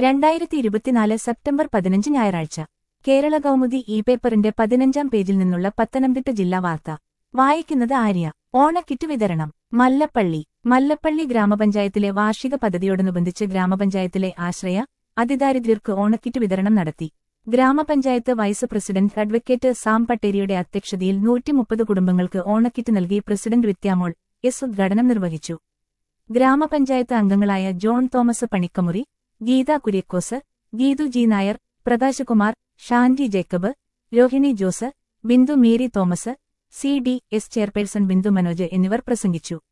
രണ്ടായിരത്തി ഇരുപത്തിനാല് സെപ്റ്റംബർ പതിനഞ്ച് ഞായറാഴ്ച കേരള കൗമുദി ഇ പേപ്പറിന്റെ പതിനഞ്ചാം പേജിൽ നിന്നുള്ള പത്തനംതിട്ട ജില്ലാ വാർത്ത വായിക്കുന്നത് ആര്യ ഓണക്കിറ്റ് വിതരണം മല്ലപ്പള്ളി മല്ലപ്പള്ളി ഗ്രാമപഞ്ചായത്തിലെ വാർഷിക പദ്ധതിയോടനുബന്ധിച്ച് ഗ്രാമപഞ്ചായത്തിലെ ആശ്രയ അതിദാരിദ്ര്യർക്ക് ഓണക്കിറ്റ് വിതരണം നടത്തി ഗ്രാമപഞ്ചായത്ത് വൈസ് പ്രസിഡന്റ് അഡ്വക്കേറ്റ് സാം പട്ടേരിയുടെ അധ്യക്ഷതയിൽ നൂറ്റിമുപ്പത് കുടുംബങ്ങൾക്ക് ഓണക്കിറ്റ് നൽകി പ്രസിഡന്റ് വിത്യാമോൾ എസ് ഉദ്ഘാടനം നിർവഹിച്ചു ഗ്രാമപഞ്ചായത്ത് അംഗങ്ങളായ John Thomas Panikkamuri Geetha Kuriakose Geethu G Nair Prakashkumar Shanji Jacob Rohini Jose Bindu Mary Thomas C D S chairperson Bindu Manoj എന്നിവർ പ്രസംഗിച്ചു